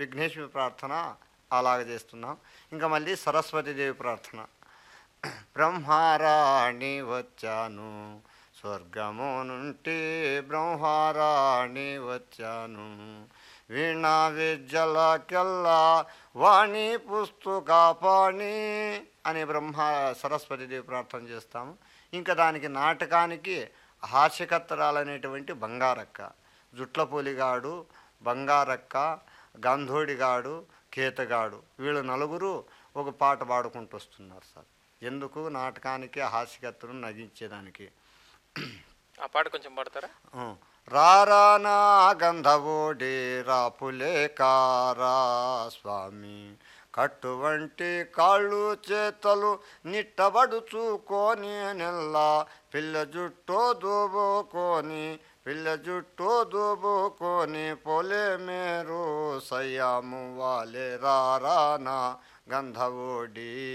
విఘ్నేశ్వరి ప్రార్థన అలాగ చేస్తున్నాం ఇంకా మళ్ళీ సరస్వతీదేవి ప్రార్థన బ్రహ్మారాణి వచ్చాను స్వర్గము నుండి బ్రహ్మారాణి వచ్చాను వీణా విద్యలకెల్లా వాణి పుస్తక పాణి అని బ్రహ్మ సరస్వతీదేవి ప్రార్థన చేస్తాము ఇంకా దానికి నాటకానికి హాస్యకత్తరాలనేటువంటి బంగారక్క జుట్లపూలిగాడు బంగారక్క గంధోడిగాడు కేతగాడు వీళ్ళు నలుగురు ఒక పాట పాడుకుంటూ వస్తున్నారు సార్ ఎందుకు నాటకానికి హాస్యకత్తను నగించేదానికి ఆ పాట కొంచెం పాడతారా ఉం. రారా నా గంధవోడి రాపులే కారా స్వామి కట్టువంటి కాళ్ళు చేతలు నిట్టబడుచుకొని నెల్లా పిల్ల జుట్టు దూబుకొని పిల్ల జుట్టు దూబుకొని పొలే మేరు సయ్యాము వాలే రారా నా గంధవోడి